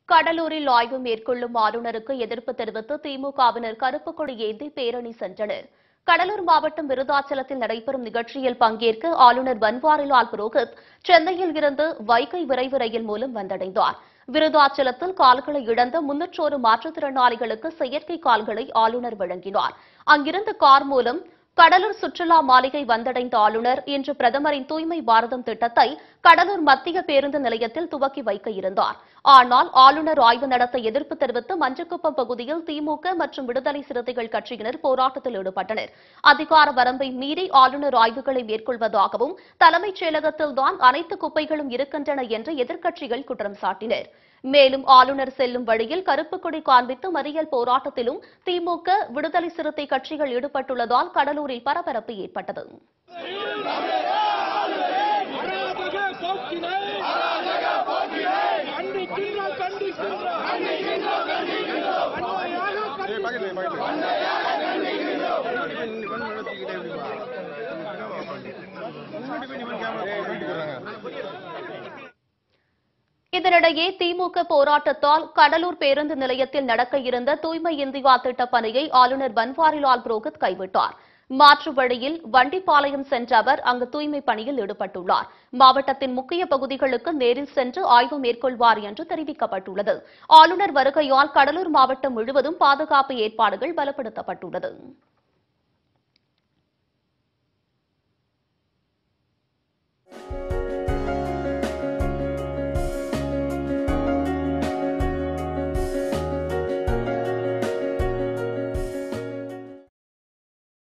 கடலூரில் ஆய்வு மேற்கொள்ளும் ஆளுநருக்கு எதிர்ப்பு தெரிவித்து திமுகவினர் கருப்பு கொடி ஏந்தி பேரணி சென்றனர் கடலூர் மாவட்டம் விருதாச்சலத்தில் நடைபெறும் நிகழ்ச்சியில் பங்கேற்க ஆளுநர் பன்வாரிலால் புரோஹித் சென்னையில் இருந்து வைகை விரைவு ரயில் மூலம் வந்தடைந்தார் விருதாச்சலத்தில் கால்களை இழந்த முன்னூற்றோரு மாற்றுத்திறனாளிகளுக்கு செயற்கை கால்களை ஆளுநர் வழங்கினார் அங்கிருந்து கார் மூலம் கடலூர் சுற்றுலா மாளிகை வந்தடைந்த ஆளுநர் இன்று பிரதமரின் தூய்மை பாரதம் திட்டத்தை கடலூர் மத்திய பேருந்து நிலையத்தில் துவக்கி வைக்க இருந்தார் ஆனால் ஆளுநர் ஆய்வு நடத்த எதிர்ப்பு தெரிவித்து மஞ்சக்குப்பம் பகுதியில் திமுக மற்றும் விடுதலை சிறுத்தைகள் கட்சியினர் போராட்டத்தில் ஈடுபட்டனர் அதிகார வரம்பை மீறி ஆளுநர் ஆய்வுகளை மேற்கொள்வதாகவும் தலைமைச் செயலகத்தில்தான் அனைத்து குப்பைகளும் இருக்கின்றன என்று எதிர்க்கட்சிகள் குற்றம் சாட்டினர் மேலும் ஆளுநர் செல்லும் வழியில் கருப்பு கொடி காண்பித்து மறியல் போராட்டத்திலும் திமுக விடுதலை சிறுத்தை கட்சிகள் ஈடுபட்டுள்ளதால் கடலூரில் பரபரப்பு ஏற்பட்டது அராஜக போக்கினை கண்டிக்கின்றோம் கண்டிக்கின்றோம் வன்மையாக இதனிடையே திமுக போராட்டத்தால் கடலூர் பேருந்து நிலையத்தில் நடக்க இருந்த தூய்மை இந்தியா திட்டப் பணியை ஆளுநர் பன்வாரிலால் புரோஹித் கைவிட்டார் மாற்று வழியில் வண்டிப்பாளையம் சென்ற அவர் அங்கு தூய்மை பணியில் ஈடுபட்டுள்ளார் மாவட்டத்தின் முக்கிய பகுதிகளுக்கு நேரில் சென்று ஆய்வு மேற்கொள்வார் என்று தெரிவிக்கப்பட்டுள்ளது ஆளுநர் வருகையால் கடலூர் மாவட்டம் முழுவதும் பாதுகாப்பு ஏற்பாடுகள் பலப்படுத்தப்பட்டுள்ளது